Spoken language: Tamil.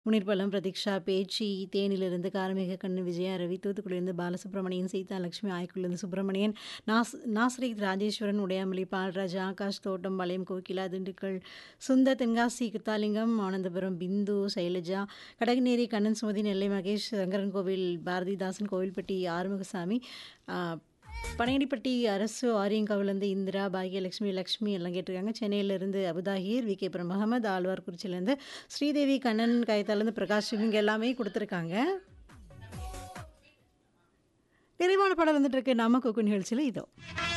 முனிர்பலம், பிரதீக்ஷா, பேச்சி, தேனியிலிருந்து கார்மேக கண்ணன், விஜயா ரவி, தூத்துக்குடியிலிருந்து பாலசுப்ரமணியன், சீதா லட்சுமி, ஆய்க்குடியிலிருந்து சுப்பிரமணியன், நாஸ் நாஸ்ரித் ராஜேஸ்வரன், உடையாமொழி, பால்ராஜ், ஆகாஷ், தோட்டம்பாளையம், கோகிலா, திண்டுக்கல், சுந்தர், தென்காசி, குத்தாலிங்கம், ஆனந்தபுரம், பிந்து, சைலஜா, கடகநேரி, கண்ணன் சுமதி, நெல்லை மகேஷ், சங்கரன்கோவில், பாரதிதாசன், கோவில்பட்டி, ஆறுமுகசாமி, ஆ, பனையடிப்பட்டி அரசு ஆரியங்காவிலேருந்து இந்திரா பாகியலட்சுமி லக்ஷ்மி எல்லாம் கேட்டிருக்காங்க சென்னையிலேருந்து அபுதாஹீர் வி கேபுரம் முகமது ஆழ்வார்குறிச்சியிலேருந்து ஸ்ரீதேவி கண்ணன் கயத்தாலேருந்து பிரகாஷ் இவங்க எல்லாமே கொடுத்துருக்காங்க நிறைவான பாடல் வந்துட்டு இருக்கு நம்ம குக்கு நிகழ்ச்சியில் இதோ